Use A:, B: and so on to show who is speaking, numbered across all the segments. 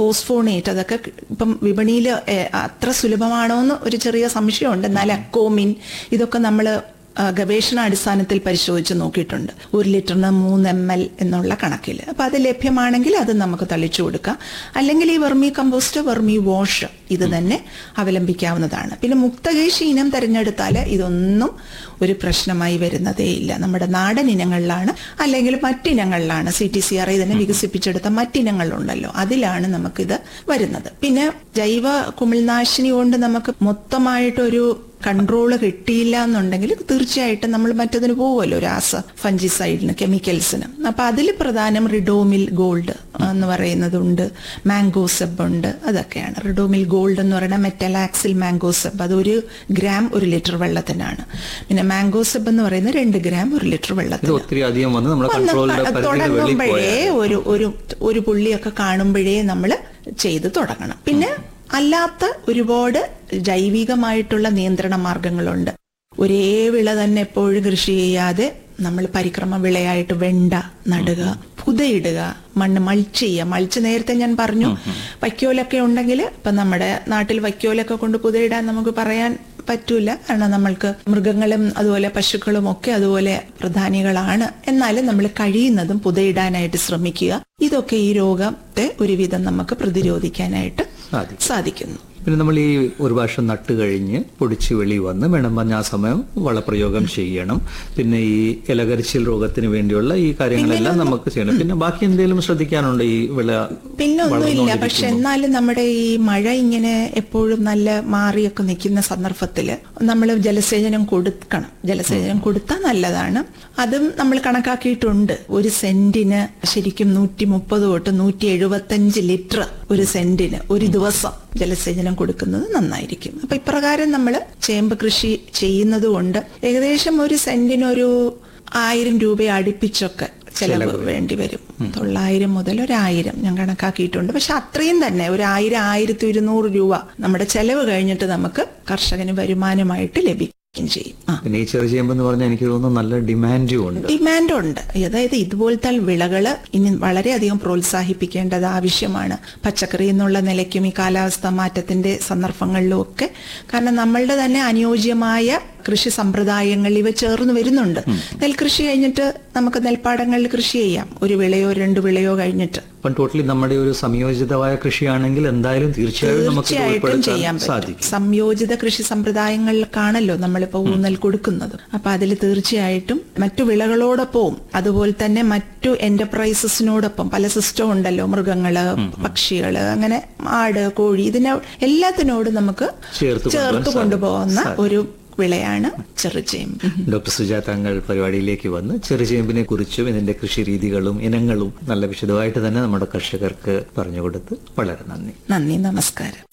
A: Phosphonate അതൊക്കെ ഇപ്പം വിപണിയിൽ അത്ര സുലഭമാണോ എന്ന് ഒരു ചെറിയ സംശയമുണ്ട് എന്നാൽ അക്കോമിൻ ഇതൊക്കെ നമ്മൾ ഗവേഷണാടിസ്ഥാനത്തിൽ പരിശോധിച്ച് നോക്കിയിട്ടുണ്ട് ഒരു ലിറ്ററിന് മൂന്ന് എം എൽ എന്നുള്ള കണക്കിൽ അപ്പോൾ അത് ലഭ്യമാണെങ്കിൽ അത് നമുക്ക് തളിച്ചു കൊടുക്കാം അല്ലെങ്കിൽ ഈ വെർമി കമ്പോസ്റ്റ് വെർമി വാഷ് ഇത് തന്നെ അവലംബിക്കാവുന്നതാണ് പിന്നെ മുക്തകേശി ഇനം തിരഞ്ഞെടുത്താൽ ഇതൊന്നും ഒരു പ്രശ്നമായി വരുന്നതേ ഇല്ല നമ്മുടെ നാടൻ ഇനങ്ങളിലാണ് അല്ലെങ്കിൽ മറ്റിനങ്ങളിലാണ് C T C R I തന്നെ വികസിപ്പിച്ചെടുത്ത മറ്റിനങ്ങളുണ്ടല്ലോ അതിലാണ് നമുക്കിത് വരുന്നത് പിന്നെ ജൈവ കുമിൾനാശിനി കൊണ്ട് നമുക്ക് മൊത്തമായിട്ടൊരു കൺട്രോൾ കിട്ടിയില്ല എന്നുണ്ടെങ്കിൽ തീർച്ചയായിട്ടും നമ്മൾ മറ്റതിന് പോകുമല്ലോ രാസ ഫഞ്ചിസൈഡിന് കെമിക്കൽസിന് അപ്പൊ അതിൽ പ്രധാനം റിഡോമിൽ ഗോൾഡ് എന്ന് പറയുന്നതുണ്ട് മാംഗോസെബ് ഉണ്ട് അതൊക്കെയാണ് റിഡോമിൽ ഗോൾഡ് എന്ന് പറയുന്ന മെറ്റലാക്സിൽ മാംഗോസെബ് അത് ഒരു ഗ്രാം ഒരു ലിറ്റർ വെള്ളത്തിനാണ് പിന്നെ മാംഗോസെബ് എന്ന് പറയുന്നത് രണ്ട് ഗ്രാം ഒരു ലിറ്റർ
B: ഇത്
A: വെള്ളത്തിന്
B: ഒത്തിരി അധികം വന്ന് നമ്മുടെ
A: ഒന്ന്
B: കൺട്രോളിന്റെ
A: ക-
B: പരിധിയിൽ വെളിയിൽ
A: തുടങ്ങുമ്പോഴേ
B: പോയാൽ
A: ഒരു ഒരു ഒരു പുള്ളിയൊക്കെ കാണുമ്പോഴേ നമ്മൾ ചെയ്ത് തുടങ്ങണം പിന്നെ അല്ലാത്ത ഒരുപാട് ജൈവികമായിട്ടുള്ള നിയന്ത്രണ മാർഗങ്ങളുണ്ട് ഒരേ വിള തന്നെ എപ്പോഴും കൃഷി ചെയ്യാതെ നമ്മൾ പരിക്രമ വിളയായിട്ട് വെണ്ട നടുക പുതയിടുക മണ്ണ് മൾച്ച് ചെയ്യുക മൾച്ച് നേരത്തെ ഞാൻ പറഞ്ഞു വൈക്കോലൊക്കെ ഉണ്ടെങ്കിൽ ഇപ്പൊ നമ്മുടെ നാട്ടിൽ വൈക്കോലൊക്കെ കൊണ്ട് പുതയിടാൻ നമുക്ക് പറയാൻ പറ്റൂല കാരണം നമ്മൾക്ക് മൃഗങ്ങളും അതുപോലെ പശുക്കളും ഒക്കെ അതുപോലെ പ്രധാനികളാണ് എന്നാലും നമ്മൾ കഴിയുന്നതും പുതയിടാനായിട്ട് ശ്രമിക്കുക ഇതൊക്കെ ഈ രോഗത്തെ ഒരുവിധം നമുക്ക് പ്രതിരോധിക്കാനായിട്ട്
B: സാധിക്കും
A: സാധിക്കുന്നു
B: പിന്നെ നമ്മൾ ഈ ഒരു വർഷം നട്ട് കഴിഞ്ഞ് പൊടിച്ച് വെളി വന്ന് വേണം പറഞ്ഞ ആ സമയം വളപ്രയോഗം ചെയ്യണം പിന്നെ ഈ ഇലകരിച്ചിൽ രോഗത്തിന് വേണ്ടിയുള്ള ഈ കാര്യങ്ങളെല്ലാം നമുക്ക് ചെയ്യണം പിന്നെ ബാക്കി എന്തെങ്കിലും ശ്രദ്ധിക്കാനുണ്ട് ഈ വിള
A: പിന്നെ ഒന്നുമില്ല
B: വളർന്നുകൊണ്ടിരിക്കുമ്പോൾ?
A: പക്ഷെ എന്നാലും നമ്മുടെ ഈ മഴ ഇങ്ങനെ എപ്പോഴും നല്ല മാറിയൊക്കെ നിൽക്കുന്ന സന്ദർഭത്തിൽ നമ്മൾ ജലസേചനം കൊടുക്കണം ജലസേചനം കൊടുത്താൽ നല്ലതാണ് അതും നമ്മൾ കണക്കാക്കിയിട്ടുണ്ട് ഒരു സെന്റിന് ശരിക്കും നൂറ്റി മുപ്പത് തൊട്ട് നൂറ്റി എഴുപത്തഞ്ച് ലിറ്റർ ഒരു സെന്റിന് ഒരു ദിവസം ജലസേചനം കൊടുക്കുന്നത് നന്നായിരിക്കും അപ്പൊ ഇപ്രകാരം നമ്മൾ ചേമ്പ് കൃഷി ചെയ്യുന്നത് കൊണ്ട് ഏകദേശം ഒരു സെന്റിനൊരു ആയിരം രൂപ അടുപ്പിച്ചൊക്കെ ചെലവ് വേണ്ടി വരും തൊള്ളായിരം മുതൽ ഒരു ആയിരം ഞാൻ കണക്കാക്കിയിട്ടുണ്ട് പക്ഷെ അത്രയും തന്നെ ഒരു ആയിരം ആയിരത്തി ഇരുന്നൂറ് രൂപ നമ്മുടെ ചെലവ് കഴിഞ്ഞിട്ട് നമുക്ക് കർഷകന് വരുമാനമായിട്ട് ലഭിക്കുകയും ചെയ്യും ആ
B: പിന്നെ ഈ ചെറു ചേമ്പെന്ന് പറഞ്ഞാൽ എനിക്ക് തോന്നുന്നു നല്ല ഡിമാൻഡും ഉണ്ട്
A: ഡിമാൻഡ് ഉണ്ട് അതായത് ഇതുപോലത്തെ വിളകള് ഇനി വളരെയധികം പ്രോത്സാഹിപ്പിക്കേണ്ടത് ആവശ്യമാണ് പച്ചക്കറി എന്നുള്ള നിലയ്ക്കും ഈ കാലാവസ്ഥ മാറ്റത്തിന്റെ സന്ദർഭങ്ങളിലും ഒക്കെ കാരണം നമ്മളുടെ തന്നെ അനുയോജ്യമായ കൃഷി സമ്പ്രദായങ്ങൾ ഇവ ചേർന്ന് വരുന്നുണ്ട് നെൽകൃഷി കഴിഞ്ഞിട്ട് നമുക്ക് നെൽപ്പാടങ്ങളിൽ കൃഷി ചെയ്യാം ഒരു വിളയോ രണ്ട് വിളയോ കഴിഞ്ഞിട്ട്
B: അപ്പം ടോട്ടലി നമ്മുടെ ഒരു സംയോജിതമായ കൃഷിയാണെങ്കിൽ എന്തായാലും തീർച്ചയായും നമുക്ക് ഇത്
A: തീർച്ചയായിട്ടും ചെയ്യാൻ
B: ഉൾപ്പെടുത്താൻ
A: പറ്റും
B: സാധിക്കും
A: സംയോജിത കൃഷി സമ്പ്രദായങ്ങളിലാണല്ലോ നമ്മളിപ്പോ ഊന്നൽ കൊടുക്കുന്നത് അപ്പൊ അതിൽ തീർച്ചയായിട്ടും മറ്റു വിളകളോടൊപ്പവും അതുപോലെ തന്നെ മറ്റു എന്റർപ്രൈസസിനോടൊപ്പം പല സിസ്റ്റം ഉണ്ടല്ലോ മൃഗങ്ങള് പക്ഷികള് അങ്ങനെ ആട് കോഴി ഇതിനെ എല്ലാത്തിനോടും നമുക്ക്
B: ചേർത്ത് കൊണ്ടുപോകാൻ
A: ചേർത്ത് കൊണ്ടുപോകുന്ന
B: സാധിക്കും.
A: ഒരു വിളയാണ് ചെറുചേമ്പ്
B: ഡോക്ടർ സുജാത തങ്ങൾ പരിപാടിയിലേക്ക് വന്ന് ചെറുചേമ്പിനെ കുറിച്ചും ഇതിന്റെ കൃഷി രീതികളും ഇനങ്ങളും നല്ല വിശദമായിട്ട് തന്നെ നമ്മുടെ കർഷകർക്ക് പറഞ്ഞു കൊടുത്ത് വളരെ നന്ദി
A: നന്ദി നമസ്കാരം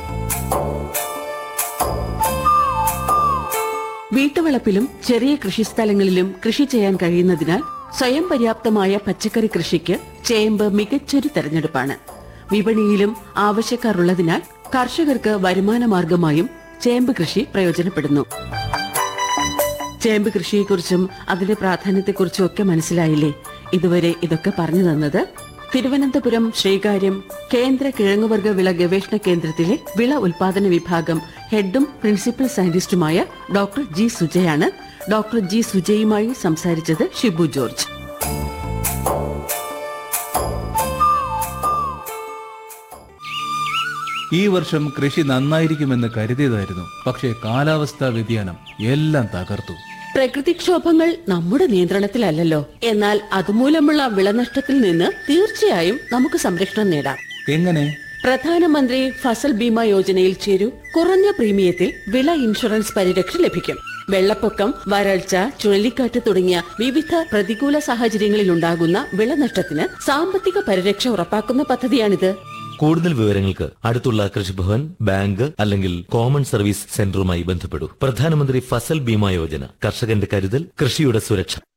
C: വീട്ടുവളപ്പിലും ചെറിയ കൃഷിസ്ഥലങ്ങളിലും കൃഷി ചെയ്യാൻ കഴിയുന്നതിനാൽ സ്വയം പര്യാപ്തമായ പച്ചക്കറി കൃഷിക്ക് ചേമ്പ് മികച്ചൊരു തെരഞ്ഞെടുപ്പാണ് വിപണിയിലും ആവശ്യക്കാരുള്ളതിനാൽ കർഷകർക്ക് വരുമാന മാർഗമായും ചേമ്പ് കൃഷി പ്രയോജനപ്പെടുന്നു ചേമ്പ് കൃഷിയെക്കുറിച്ചും അതിന്റെ പ്രാധാന്യത്തെക്കുറിച്ചും ഒക്കെ മനസ്സിലായില്ലേ ഇതുവരെ ഇതൊക്കെ പറഞ്ഞു തന്നത് തിരുവനന്തപുരം ശ്രീകാര്യം കേന്ദ്ര കിഴങ്ങുവർഗ വിള ഗവേഷണ കേന്ദ്രത്തിലെ വിള ഉൽപാദന വിഭാഗം ഹെഡും പ്രിൻസിപ്പൽ സയന്റിസ്റ്റുമായ ഡോക്ടർ ജി സുജയാണ് ഡോക്ടർ ജി സുജയുമായി സംസാരിച്ചത് ഷിബു ജോർജ്
D: ഈ വർഷം കൃഷി നന്നായിരിക്കുമെന്ന് കരുതിയതായിരുന്നു പക്ഷേ കാലാവസ്ഥാ വ്യതിയാനം എല്ലാം തകർത്തു
C: പ്രകൃതിക്ഷോഭങ്ങൾ നമ്മുടെ നിയന്ത്രണത്തിലല്ലല്ലോ എന്നാൽ അതുമൂലമുള്ള വിളനഷ്ടത്തിൽ നിന്ന് തീർച്ചയായും നമുക്ക് സംരക്ഷണം നേടാം
D: എങ്ങനെ
C: പ്രധാനമന്ത്രി ഫസൽ ബീമ യോജനയിൽ ചേരൂ കുറഞ്ഞ പ്രീമിയത്തിൽ വിള ഇൻഷുറൻസ് പരിരക്ഷ ലഭിക്കും വെള്ളപ്പൊക്കം വരൾച്ച ചുഴലിക്കാറ്റ് തുടങ്ങിയ വിവിധ പ്രതികൂല സാഹചര്യങ്ങളിൽ ഉണ്ടാകുന്ന വിളനഷ്ടത്തിന് സാമ്പത്തിക പരിരക്ഷ ഉറപ്പാക്കുന്ന പദ്ധതിയാണിത്
E: കൂടുതൽ വിവരങ്ങൾക്ക് അടുത്തുള്ള കൃഷിഭവൻ ബാങ്ക് അല്ലെങ്കിൽ കോമൺ സർവീസ് സെന്ററുമായി ബന്ധപ്പെടൂ പ്രധാനമന്ത്രി ഫസൽ ബീമ യോജന കർഷകന്റെ കരുതൽ കൃഷിയുടെ സുരക്ഷ